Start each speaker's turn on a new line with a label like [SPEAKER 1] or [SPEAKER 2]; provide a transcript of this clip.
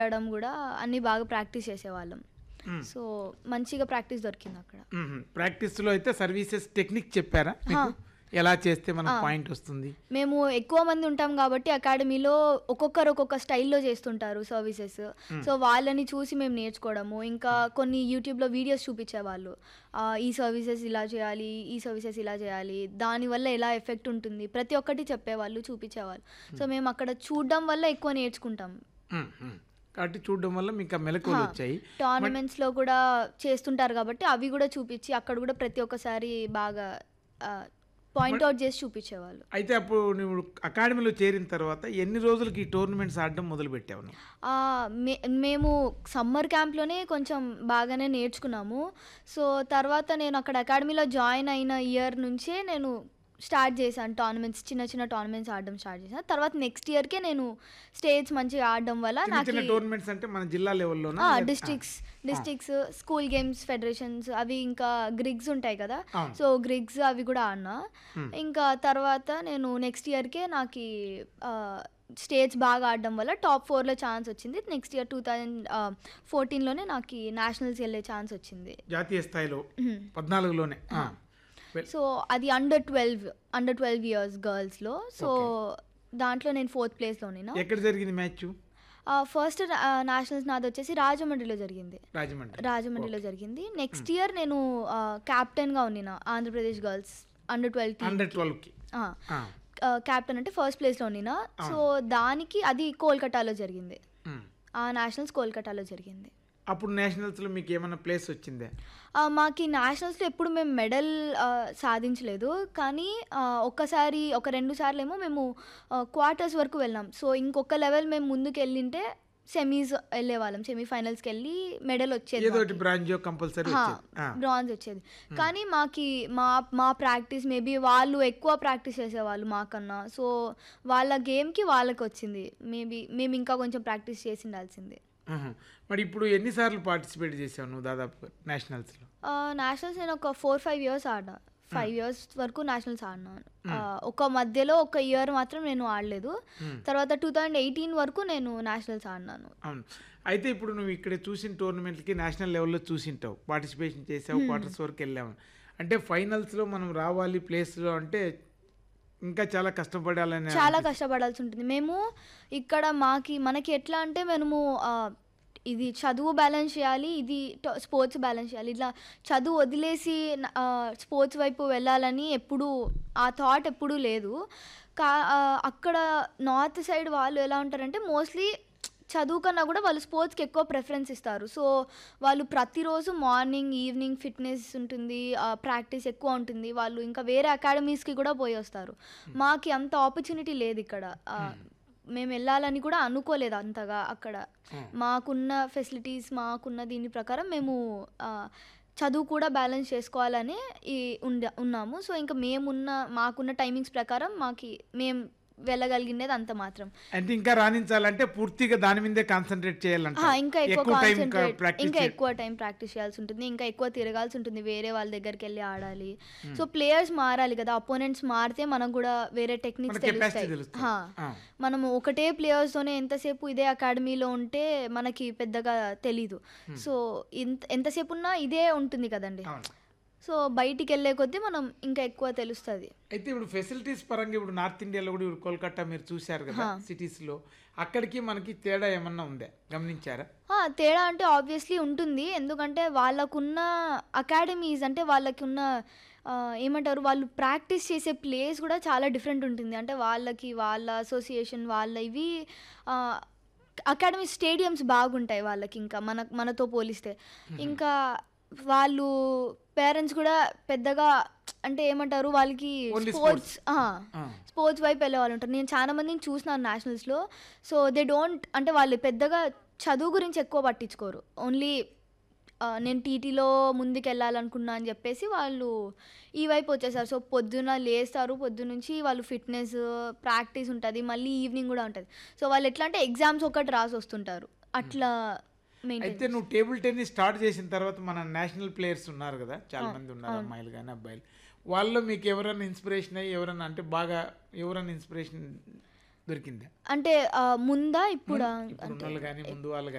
[SPEAKER 1] ఆడడం కూడా అన్నీ బాగా ప్రాక్టీస్ చేసేవాళ్ళం
[SPEAKER 2] మ్మ్.
[SPEAKER 1] సో మంచిగా ప్రాక్టీస్ దొరికింది అక్కడ
[SPEAKER 2] మ్మ్. ప్రాక్టీస్లో అయితే సర్వీసెస్ టెక్నిక్ చెప్పారా మీకు? ఎలా చేస్తే మనకు పాయింట్ వస్తుంది
[SPEAKER 1] మేము ఎక్కువ మంది ఉంటాం కాబట్టి అకాడమీలో ఒక్కొక్కరు ఒక్కొక్క స్టైల్లో చేస్తుంటారు సర్వీసెస్ సో వాళ్ళని చూసి మేము నేర్చుకోవడము ఇంకా కొన్ని యూట్యూబ్లో వీడియోస్ చూపించేవాళ్ళు ఆ, ఈ సర్వీసెస్ ఇలా చేయాలి ఈ సర్వీసెస్ ఇలా చేయాలి దానివల్ల ఎలా ఎఫెక్ట్ ఉంటుంది ప్రతి ఒక్కటి చెప్పేవాళ్ళు చూపించేవాళ్ళు సో మేము అక్కడ చూడడం వల్ల ఎక్కువ నేర్చుకుంటాం
[SPEAKER 2] మ్మ్. మ్మ్. కాబట్టి చూడడం వల్ల మీకు ఆ మెలకువలు వచ్చాయి
[SPEAKER 1] టోర్నమెంట్స్ లో కూడా చేస్తుంటారు కాబట్టి అవి కూడా చూపించి అక్కడ కూడా ప్రతి ఒక్కసారి బాగా పాయింట్ అవుట్ చేసి చూపించేవాళ్ళు
[SPEAKER 2] అయితే అప్పుడు నువ్వు అకాడమీలో చేరిన తర్వాత ఎన్ని రోజులకి ఈ టోర్నమెంట్స్ ఆడడం మొదలు పెట్టావు నువ్వు
[SPEAKER 1] ఆ, మే- మేము సమ్మర్ క్యాంప్లోనే కొంచెం బాగానే నేర్చుకున్నాము సో తర్వాత నేను అక్కడ అకాడమీలో జాయిన్ అయిన ఇయర్ నుంచే నేను స్టార్ట్ చేశాను టోర్నమెంట్స్ చిన్న చిన్న టోర్నమెంట్స్ ఆడడం స్టార్ట్ చేశాను తర్వాత నెక్స్ట్ ఇయర్కే నేను స్టేట్స్ మంచిగా ఆడడం వల్ల
[SPEAKER 2] చిన్న
[SPEAKER 1] నాకు
[SPEAKER 2] చిన్న టోర్నమెంట్స్ అంటే మన జిల్లా లెవెల్లోనా
[SPEAKER 1] districts districts school games federations అవి ఇంకా గ్రిగ్స్ ఉంటాయి కదా
[SPEAKER 2] అవును.
[SPEAKER 1] సో గ్రిగ్స్ అవి కూడా ఆడినా ఇంకా తర్వాత నేను నెక్స్ట్ ఇయర్కే నాకు స్టేట్స్ బాగా ఆడడం వల్ల టాప్ ఫోర్లో ఛాన్స్ వచ్చింది నెక్స్ట్ ఇయర్ టూ థౌజండ్ ఫోర్టీన్లోనే నాకు నేషనల్స్ వెళ్ళే ఛాన్స్ వచ్చింది
[SPEAKER 2] జాతీయ స్థాయిలో పద్నాలుగులోనే ఆ. వెల్,
[SPEAKER 1] సో అది under twelve under twelve years గర్ల్స్లో సో దాంట్లో నేను ఫోర్త్ ప్లేస్లోనేనా
[SPEAKER 2] ఎక్కడ జరిగింది మ్యాచ్
[SPEAKER 1] ఫస్ట్ నేషనల్స్ నాది వచ్చేసి రాజమండ్రిలో జరిగింది
[SPEAKER 2] రాజమండ్రి
[SPEAKER 1] రాజమండ్రిలో జరిగింది నెక్స్ట్ ఇయర్ నేను క్యాప్టెన్గా ఉన్నిన Andhra Pradesh girls under twelve team
[SPEAKER 2] hundred ట్వెల్వ్కి
[SPEAKER 1] క్యాప్టెన్ అంటే ఫస్ట్ ప్లేస్లో ఉన్నిన సో దానికి అది కోల్కతాలో జరిగింది ఆ నేషనల్స్ కోల్కతాలో జరిగింది
[SPEAKER 2] అప్పుడు నేషనల్స్లో మీకు ఏమైనా ప్లేస్ వచ్చిందే
[SPEAKER 1] ఆ, మాకు నేషనల్స్లో ఎప్పుడు మేము మెడల్ సాధించలేదు కానీ ఆ, ఒక్కసారి ఒక రెండు సార్లు ఏమో మేము క్వార్టర్స్ వరకు వెళ్ళాం సో ఇంకొక లెవెల్ మేము ముందుకు వెళ్ళింటే సెమీస్ వెళ్ళే వాళ్ళం సెమీఫైనల్స్కి వెళ్ళి మెడల్ వచ్చేది
[SPEAKER 2] ఏదో ఒకటి బ్రాంజో కంపల్సరీ వచ్చేది ఆ.
[SPEAKER 1] బ్రాంజ్ వచ్చేది కానీ మాకి మా మా ప్రాక్టీస్ మేబీ వాళ్ళు ఎక్కువ ప్రాక్టీస్ చేసేవాళ్ళు మాకన్నా సో వాళ్ళ గేమ్కి వాళ్ళకి వచ్చింది మేబీ మేము ఇంకా కొంచెం ప్రాక్టీస్ చేసి ఉండాల్సింది
[SPEAKER 2] ఆహా. మరి ఇప్పుడు ఎన్నిసార్లు పార్టిసిపేట్ చేసావు నువ్వు దాదాపు నేషనల్స్లో
[SPEAKER 1] నేషనల్స్ నేను ఒక ఫోర్ ఫైవ్ ఇయర్స్ ఆడినా ఫైవ్ ఇయర్స్ వరకు నేషనల్స్ ఆడినాను ఆ, ఒక మధ్యలో ఒక ఇయర్ మాత్రం నేను ఆడలేదు తర్వాత టూ థౌజండ్ ఎయిటీన్ వరకు నేను నేషనల్స్ ఆడినాను
[SPEAKER 2] అవును అయితే ఇప్పుడు నువ్వు ఇక్కడ చూసిన టోర్నమెంట్కి నేషనల్ లెవెల్లో చూసింటావు పార్టిసిపేషన్ చేసావు క్వార్టర్స్ వరకు వెళ్ళావు అంటే ఫైనల్స్లో మనం రావాలి ప్లేస్లో అంటే ఇంకా చాలా కష్టపడాలని
[SPEAKER 1] చాలా కష్టపడాల్సి ఉంటుంది మేము ఇక్కడ మాకి మనకి ఎట్లా అంటే మనము ఆ, ఇది చదువు బ్యాలెన్స్ చేయాలి ఇది స్పోర్ట్స్ బ్యాలెన్స్ చేయాలి ఇట్లా చదువు వదిలేసి స్పోర్ట్స్ వైపు వెళ్ళాలని ఎప్పుడు ఆ థాట్ ఎప్పుడూ లేదు కా ఆ, అక్కడ నార్త్ సైడ్ వాళ్ళు ఎలా ఉంటారంటే మోస్ట్లీ చదువు కన్నా కూడా వాళ్ళు స్పోర్ట్స్కి ఎక్కువ ప్రిఫరెన్స్ ఇస్తారు సో వాళ్ళు ప్రతిరోజు మార్నింగ్ ఈవినింగ్ ఫిట్నెస్ ఉంటుంది ప్రాక్టీస్ ఎక్కువ ఉంటుంది వాళ్ళు ఇంకా వేరే అకాడమీస్కి కూడా పోయి వస్తారు మాకి అంత ఆపర్చునిటీ లేదు ఇక్కడ ఆ, మేము వెళ్ళాలని కూడా అనుకోలేదు అంతగా అక్కడ మాకున్న ఫెసిలిటీస్ మాకున్న దీని ప్రకారం మేము ఆ, చదువు కూడా బ్యాలెన్స్ చేసుకోవాలని ఈ ఉండ ఉన్నాము సో ఇంకా మేమున్న మాకున్న టైమింగ్స్ ప్రకారం మాకి మేము వెళ్ళగలిగినది అంత మాత్రం
[SPEAKER 2] అంటే ఇంకా రాణించాలంటే పూర్తిగా దాని మీదే కాన్సన్ట్రేట్ చేయాలంట
[SPEAKER 1] ఆ, ఇంకా ఎక్కువ
[SPEAKER 2] టైం
[SPEAKER 1] కాన్సన్ట్రేట్
[SPEAKER 2] ప్రాక్టీస్
[SPEAKER 1] ఇంకా ఎక్కువ టైం ప్రాక్టీస్ చేయాల్సి ఉంటుంది ఇంకా ఎక్కువ తిరగాల్సి ఉంటుంది వేరే వాళ్ళ దగ్గరికి వెళ్ళి ఆడాలి సో ప్లేయర్స్ మారాలి కదా అపోనెంట్స్ మారితే మనకు కూడా వేరే టెక్నిక్స్
[SPEAKER 2] మన కెపాసిటీ
[SPEAKER 1] తెలుస్తాయి
[SPEAKER 2] తెలుస్తుంది
[SPEAKER 1] హా.
[SPEAKER 2] ఆ.
[SPEAKER 1] మనము ఒకటే ప్లేయర్స్తోనే ఎంతసేపు ఇదే అకాడమీలో ఉంటే మనకి పెద్దగా తెలీదు సో ఎంత ఎంతసేపు ఉన్నా ఇదే ఉంటుంది కదండి
[SPEAKER 2] అవును
[SPEAKER 1] సో బయటికి వెళ్ళే కొద్దీ మనం ఇంకా ఎక్కువ తెలుస్తుంది
[SPEAKER 2] అయితే ఇప్పుడు ఫెసిలిటీస్ పరంగా ఇప్పుడు నార్త్ ఇండియాలో కూడా ఇప్పుడు కోల్కతా మీరు చూశారు కదా సిటీస్ లో అక్కడికి మనకి తేడా ఏమన్నా ఉందా గమనించారా
[SPEAKER 1] ఆ, తేడా అంటే ఆబ్వియస్లీ ఉంటుంది ఎందుకంటే వాళ్ళకున్న అకాడమీస్ అంటే వాళ్ళకి ఉన్న ఆ, ఏమంటారు వాళ్ళు ప్రాక్టీస్ చేసే ప్లేస్ కూడా చాలా డిఫరెంట్ ఉంటుంది అంటే వాళ్ళకి వాళ్ళ అసోసియేషన్ వాళ్ళ ఇవి అకాడమీ స్టేడియంస్ బాగుంటాయి వాళ్ళకి ఇంకా మన మనతో పోలిస్తే ఇంకా వాళ్ళు పేరెంట్స్ కూడా పెద్దగా అంటే ఏమంటారు వాళ్ళకి
[SPEAKER 2] Only
[SPEAKER 1] స్పోర్ట్స్
[SPEAKER 2] ఆ.
[SPEAKER 1] స్పోర్ట్స్ వైపు వెళ్ళే వాళ్ళు ఉంటారు నేను చాలా మందిని చూసినాను నేషనల్స్లో సో దే డోంట్ అంటే వాళ్ళు పెద్దగా చదువు గురించి ఎక్కువ పట్టించుకోరు ఓన్లీ నేను టీటీలో ముందుకు వెళ్ళాలనుకున్నా అని చెప్పేసి వాళ్ళు ఈ వైపు వచ్చేసారు సో పొద్దున లేస్తారు పొద్దున నుంచి వాళ్ళు ఫిట్నెస్ ప్రాక్టీస్ ఉంటుంది మళ్ళీ ఈవినింగ్ కూడా ఉంటుంది సో వాళ్ళు ఎట్లా అంటే ఎగ్జామ్స్ ఒకటి రాసి వస్తుంటారు అట్లా మెయింటైన్
[SPEAKER 2] అయితే నువ్వు టేబుల్ టెన్నిస్ స్టార్ట్ చేసిన తర్వాత మన నేషనల్ ప్లేయర్స్ ఉన్నారు కదా చాలా మంది ఉన్నారు అమ్మాయిలు కానీ అబ్బాయిలు వాళ్ళలో మీకు ఎవరైనా ఇన్స్పిరేషన్ అయ్యి ఎవరైనా అంటే బాగా ఎవరైనా ఇన్స్పిరేషన్ దొరికిందా
[SPEAKER 1] అంటే ఆ, ముందా ఇప్పుడా
[SPEAKER 2] ఇప్పుడు
[SPEAKER 1] అంటే
[SPEAKER 2] ఉన్నోళ్ళు కానీ ముందు వాళ్ళు